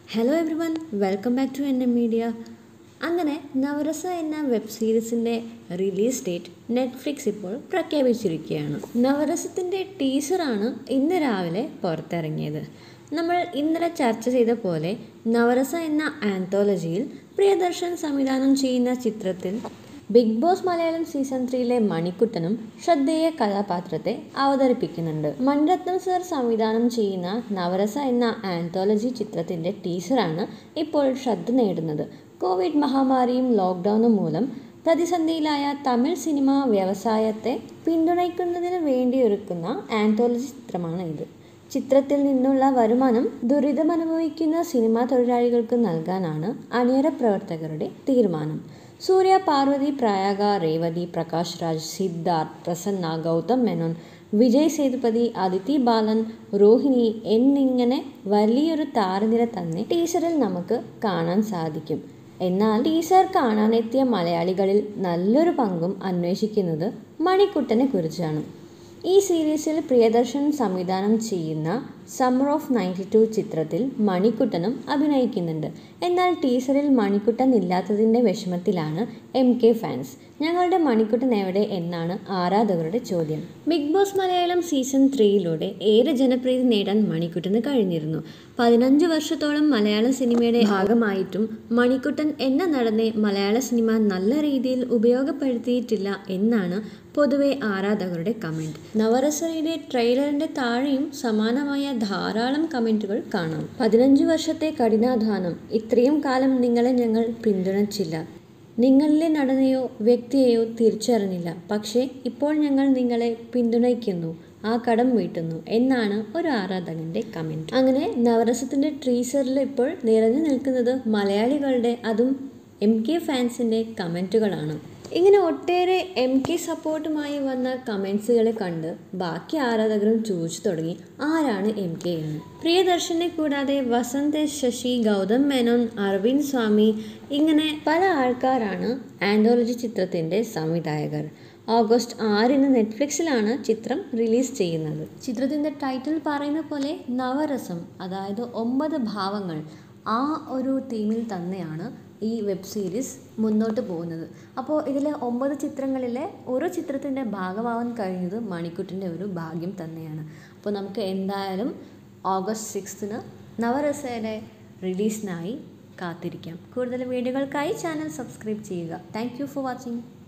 hello everyone welcome back to N M media അങ്ങനെ നവരസ എന്ന web സീരീസിൻ്റെ release date Netflix ഇപ്പോൾ പ്രഖ്യാപിച്ചിരിക്കുകയാണ് നവരസത്തിൻ്റെ ടീസറാണ് ഇന്ന് രാവിലെ പുറത്തിറങ്ങിയത് നമ്മൾ ഇന്നലെ ചർച്ച ചെയ്ത പോലെ നവരസ എന്ന ആന്തോളജിയിൽ പ്രിയദർശൻ സംവിധാനം ചെയ്യുന്ന ചിത്രത്തിൽ ബിഗ് ബോസ് മലയാളം സീസൺ ത്രീയിലെ മണിക്കുട്ടനും ശ്രദ്ധേയ കഥാപാത്രത്തെ അവതരിപ്പിക്കുന്നുണ്ട് മണിരത്നം സർ സംവിധാനം ചെയ്യുന്ന നവരസ എന്ന ആന്തോളജി ചിത്രത്തിൻ്റെ ടീസറാണ് ഇപ്പോൾ ശ്രദ്ധ നേടുന്നത് കോവിഡ് മഹാമാരിയും ലോക്ക്ഡൗണും മൂലം പ്രതിസന്ധിയിലായ തമിഴ് സിനിമാ വ്യവസായത്തെ പിന്തുണയ്ക്കുന്നതിന് വേണ്ടി ഒരുക്കുന്ന ആന്തോളജി ചിത്രമാണ് ഇത് ചിത്രത്തിൽ നിന്നുള്ള വരുമാനം ദുരിതമനുഭവിക്കുന്ന സിനിമാ തൊഴിലാളികൾക്ക് നൽകാനാണ് അണിയറ പ്രവർത്തകരുടെ തീരുമാനം സൂര്യ പാർവതി പ്രയാഗ രേവതി പ്രകാശ് രാജ് സിദ്ധാർത്ഥ് പ്രസന്ന ഗൗതം മേനോൻ വിജയ് സേതുപതി അദിതി ബാലൻ രോഹിണി എന്നിങ്ങനെ വലിയൊരു താരനിര തന്നെ ടീസറിൽ നമുക്ക് കാണാൻ സാധിക്കും എന്നാൽ ടീസർ കാണാനെത്തിയ മലയാളികളിൽ നല്ലൊരു പങ്കും അന്വേഷിക്കുന്നത് മണിക്കുട്ടനെ കുറിച്ചാണ് ഈ സീരീസിൽ പ്രിയദർശൻ സംവിധാനം ചെയ്യുന്ന സമ്മർ ഓഫ് നയൻറ്റി ടു ചിത്രത്തിൽ മണിക്കുട്ടനും അഭിനയിക്കുന്നുണ്ട് എന്നാൽ ടീസറിൽ മണിക്കുട്ടൻ ഇല്ലാത്തതിൻ്റെ വിഷമത്തിലാണ് എം കെ ഫാൻസ് ഞങ്ങളുടെ മണിക്കുട്ടൻ എവിടെ എന്നാണ് ആരാധകരുടെ ചോദ്യം ബിഗ് ബോസ് മലയാളം സീസൺ ത്രീയിലൂടെ ഏറെ ജനപ്രീതി നേടാൻ മണിക്കുട്ടന് കഴിഞ്ഞിരുന്നു പതിനഞ്ച് വർഷത്തോളം മലയാള സിനിമയുടെ ഭാഗമായിട്ടും മണിക്കുട്ടൻ എന്ന നടനെ മലയാള സിനിമ നല്ല രീതിയിൽ ഉപയോഗപ്പെടുത്തിയിട്ടില്ല എന്നാണ് പൊതുവെ ആരാധകരുടെ കമൻറ്റ് നവരസയുടെ ട്രെയിലറിൻ്റെ താഴെയും സമാനമായ ധാരാളം കമൻറ്റുകൾ കാണാം പതിനഞ്ച് വർഷത്തെ കഠിനാധ്വാനം ഇത്രയും കാലം നിങ്ങളെ ഞങ്ങൾ പിന്തുണച്ചില്ല നിങ്ങളിലെ നടനെയോ വ്യക്തിയെയോ തിരിച്ചറിഞ്ഞില്ല പക്ഷേ ഇപ്പോൾ ഞങ്ങൾ നിങ്ങളെ പിന്തുണയ്ക്കുന്നു ആ കടം വീട്ടുന്നു എന്നാണ് ഒരു ആരാധകന്റെ കമൻറ്റ് അങ്ങനെ നവരസത്തിൻ്റെ ട്രീസറിൽ ഇപ്പോൾ നിറഞ്ഞു നിൽക്കുന്നത് മലയാളികളുടെ അതും എം കെ ഫാൻസിൻ്റെ കമൻറ്റുകളാണ് ഇങ്ങനെ ഒട്ടേറെ എം കെ സപ്പോർട്ടുമായി വന്ന കമൻസുകളെ കണ്ട് ബാക്കി ആരാധകരും ചോദിച്ചു തുടങ്ങി ആരാണ് എം കെ എന്ന് പ്രിയദർശനെ കൂടാതെ വസന്ത് ശശി ഗൗതം മേനോൻ അരവിന്ദ് സ്വാമി ഇങ്ങനെ പല ആൾക്കാരാണ് ആന്തോളജി ചിത്രത്തിൻ്റെ സംവിധായകർ ഓഗസ്റ്റ് ആറിന് നെറ്റ്ഫ്ലിക്സിലാണ് ചിത്രം റിലീസ് ചെയ്യുന്നത് ചിത്രത്തിൻ്റെ ടൈറ്റിൽ പറയുന്ന പോലെ നവരസം അതായത് ഒമ്പത് ഭാവങ്ങൾ ആ ഒരു തീമിൽ തന്നെയാണ് ഈ വെബ് സീരീസ് മുന്നോട്ട് പോകുന്നത് അപ്പോൾ ഇതിലെ ഒമ്പത് ചിത്രങ്ങളിലെ ഓരോ ചിത്രത്തിൻ്റെ ഭാഗമാവാൻ കഴിഞ്ഞത് മണിക്കുട്ടിൻ്റെ ഒരു ഭാഗ്യം തന്നെയാണ് അപ്പോൾ നമുക്ക് എന്തായാലും ഓഗസ്റ്റ് സിക്സ്തിന് നവരസയുടെ റിലീസിനായി കാത്തിരിക്കാം കൂടുതൽ വീഡിയോകൾക്കായി ചാനൽ സബ്സ്ക്രൈബ് ചെയ്യുക താങ്ക് യു ഫോർ വാച്ചിങ്